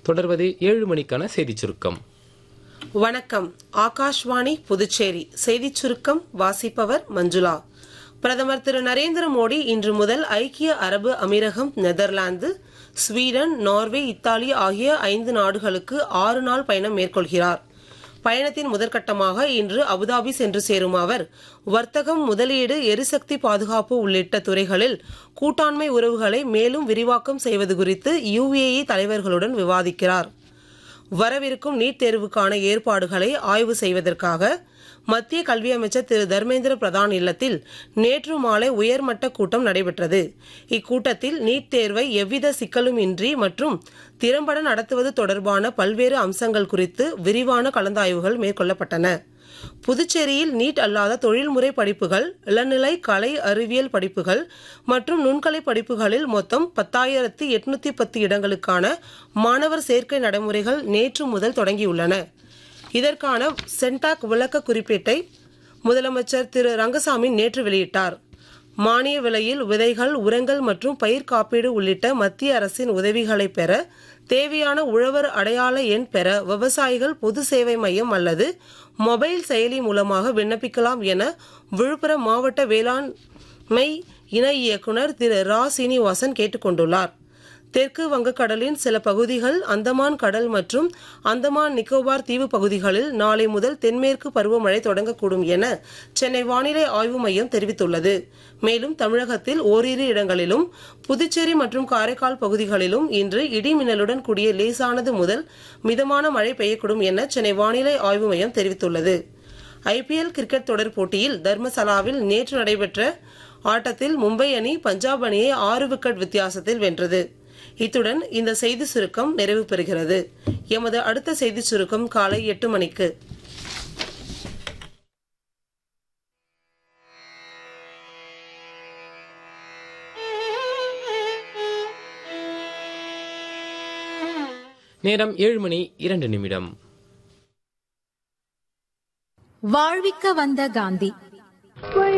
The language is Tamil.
தொடர்வது ஏழு மணிக்கான செய்திச் சுருக்கம் வணக்கம் ஆகாஷ்வாணி புதுச்சேரி செய்திச் சுருக்கம் வாசிப்பவர் மஞ்சுளா பிரதமர் திரு நரேந்திர மோடி இன்று முதல் ஐக்கிய அரபு அமீரகம் நெதர்லாந்து ஸ்வீடன் நார்வே இத்தாலி ஆகிய ஐந்து நாடுகளுக்கு ஆறு நாள் பயணம் மேற்கொள்கிறார் பயணத்தின் முதற்கட்டமாக இன்று அபுதாபி சென்று சேரும் அவர் வர்த்தகம் முதலீடு எரிசக்தி பாதுகாப்பு உள்ளிட்ட துறைகளில் கூட்டாண்மை உறவுகளை மேலும் விரிவாக்கம் செய்வது குறித்து யுஏஇ தலைவர்களுடன் விவாதிக்கிறார் வரவிருக்கும் நீட் தேர்வுக்கான ஏற்பாடுகளை ஆய்வு செய்வதற்காக மத்திய கல்வி அமைச்சர் திரு தர்மேந்திர பிரதான் இல்லத்தில் நேற்று மாலை உயர்மட்ட கூட்டம் நடைபெற்றது இக்கூட்டத்தில் நீட் தேர்வை எவ்வித சிக்கலும் இன்றி மற்றும் திறம்பட நடத்துவது தொடர்பான பல்வேறு அம்சங்கள் குறித்து விரிவான கலந்தாய்வுகள் மேற்கொள்ளப்பட்டன புதுச்சேரியில் நீட் அல்லாத தொழில்முறை படிப்புகள் இளநிலை கலை அறிவியல் படிப்புகள் மற்றும் நுண்கலை படிப்புகளில் மொத்தம் பத்தாயிரத்து எட்நூத்தி பத்து இடங்களுக்கான மாணவர் சேர்க்கை நடைமுறைகள் நேற்று முதல் தொடங்கியுள்ளன இதற்கான சென்டாக் விளக்க குறிப்பீட்டை முதலமைச்சர் திரு ரங்கசாமி நேற்று வெளியிட்டார் மானிய விலையில் விதைகள் உரங்கள் மற்றும் பயிர் காப்பீடு உள்ளிட்ட மத்திய அரசின் உதவிகளை பெற தேவையான உழவர் அடையாள எண் பெற விவசாயிகள் பொது சேவை மையம் அல்லது மொபைல் செயலி மூலமாக விண்ணப்பிக்கலாம் என விழுப்புரம் மாவட்ட வேளாண்மை இணை இயக்குனர் திரு ரா சீனிவாசன் கேட்டுக்கொண்டுள்ளார் தெற்கு வங்கக்கடலின் சில பகுதிகள் அந்தமான் கடல் மற்றும் அந்தமான் நிக்கோபார் தீவு பகுதிகளில் நாளை முதல் தென்மேற்கு பருவமழை தொடங்கக்கூடும் என சென்னை வானிலை ஆய்வு மையம் தெரிவித்துள்ளது மேலும் தமிழகத்தில் ஓரிரு இடங்களிலும் புதுச்சேரி மற்றும் காரைக்கால் பகுதிகளிலும் இன்று இடி மின்னலுடன் கூடிய லேசானது முதல் மிதமான மழை பெய்யக்கூடும் என சென்னை வானிலை ஆய்வு மையம் தெரிவித்துள்ளது ஐபிஎல் கிரிக்கெட் தொடர் போட்டியில் தர்மசலாவில் நேற்று நடைபெற்ற ஆட்டத்தில் மும்பை அணி பஞ்சாப் அணியை ஆறு விக்கெட் வித்தியாசத்தில் வென்றது இத்துடன் இந்த செய்தி சுருக்கம் நிறைவு பெறுகிறது எமது அடுத்த செய்தி சுருக்கம் காலை எட்டு மணிக்கு நேரம் ஏழு மணி இரண்டு நிமிடம் வாழ்விக்க வந்த காந்தி